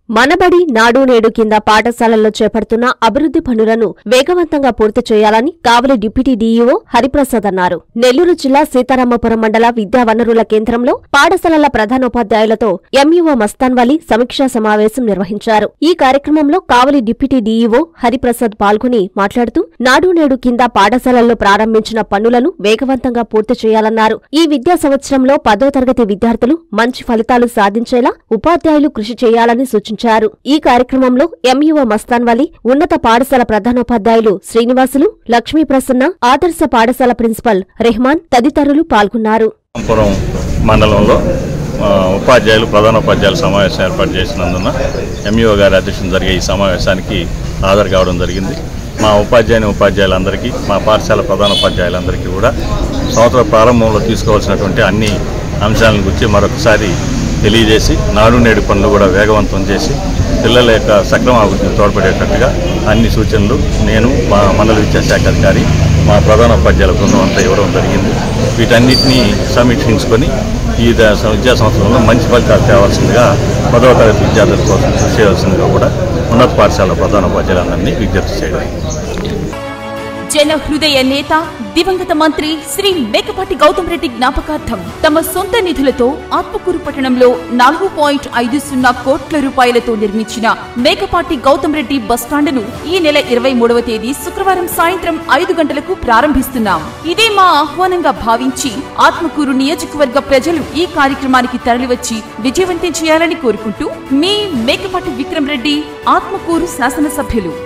మనబడి నాడు నేడు కింద పాఠశాలల్లో చేపడుతున్న అభివృద్ధి పనులను వేగవంతంగా పూర్తి చేయాలని కావలి డిప్యూటీ డీఈఓ హరిప్రసాద్ అన్నారు నెల్లూరు జిల్లా సీతారామపురం మండల విద్యా వనరుల కేంద్రంలో పాఠశాలల ప్రధానోపాధ్యాయులతో ఎంఈఓ మస్తాన్ వలి సమీక్షా సమావేశం నిర్వహించారు ఈ కార్యక్రమంలో కావలి డిప్యూటీ డీఈఓ హరిప్రసాద్ పాల్గొని మాట్లాడుతూ నాడు నేడు కింద పాఠశాలల్లో ప్రారంభించిన పనులను వేగవంతంగా పూర్తి చేయాలన్నారు ఈ విద్యా సంవత్సరంలో పదో తరగతి విద్యార్థులు మంచి ఫలితాలు సాధించేలా ఉపాధ్యాయులు కృషి చేయాలని సూచించారు ఈ కార్యక్రమంలో ఎంఈఓ మస్తాన్ వలి ఉన్నత పాఠశాల ప్రధానోపాధ్యాయులు శ్రీనివాసులు లక్ష్మీ ప్రసన్న ఆదర్శ పాఠశాల ప్రిన్సిపల్ రెహమాన్ తదితరులు పాల్గొన్నారు పురం మండలంలో ఆ, ఉపాధ్యాయులు ప్రధానోపాధ్యాయుల సమావేశం ఏర్పాటు చేసినందున ఎంఈఓ గారి అధ్యక్షతన జరిగే ఈ సమావేశానికి హాజరు కావడం జరిగింది మా ఉపాధ్యాయుని ఉపాధ్యాయులందరికీ మా పాఠశాల ప్రధానోపాధ్యాయులందరికీ కూడా సంవత్సర ప్రారంభంలో తీసుకోవాల్సినటువంటి అన్ని అంశాలను గురించి మరొకసారి తెలియజేసి నాడు నేడు పనులు కూడా వేగవంతం చేసి పిల్లల యొక్క సక్రమ అభివృద్ధిని తోడ్పడేటట్టుగా అన్ని సూచనలు నేను మా మండల విద్యాశాఖ అధికారి మా ప్రధాన ఉపాధ్యాయుల బృందం అంతా ఇవ్వడం జరిగింది వీటన్నిటినీ సమీక్షించుకొని ఈ ద- విద్యా సంవత్సరంలో మంచి ఫలితాలు తేవాల్సిందిగా పదవ తరగతి విద్యార్థుల కోసం కృషి చేయాల్సిందిగా కూడా ఉన్నత పాఠశాల ప్రధాన ఉపాధ్యాయులందరినీ విజ్ఞప్తి చేయడం జన హృదయ నేత దివంగత మంత్రి శ్రీ మేకపాటి గౌతమ్ రెడ్డి జ్ఞాపకార్థం తమ సొంత నిధులతో ఆత్మకూరు పట్టణంలో నాలుగు పాయింట్ ఐదు సున్నా కోట్ల రూపాయలతో నిర్మించిన మేకపాటి గౌతమ్ రెడ్డి బస్టాండును ఈ నెల ఇరవై మూడవ తేదీ శుక్రవారం సాయంత్రం ఐదు గంటలకు ప్రారంభిస్తున్నాం ఇదే మా ఆహ్వానంగా భావించి ఆత్మకూరు నియోజకవర్గ ప్రజలు ఈ కార్యక్రమానికి తరలివచ్చి విజయవంతం చేయాలని కోరుకుంటూ మీ మేకపాటి విక్రమ్ రెడ్డి ఆత్మకూరు శాసనసభ్యులు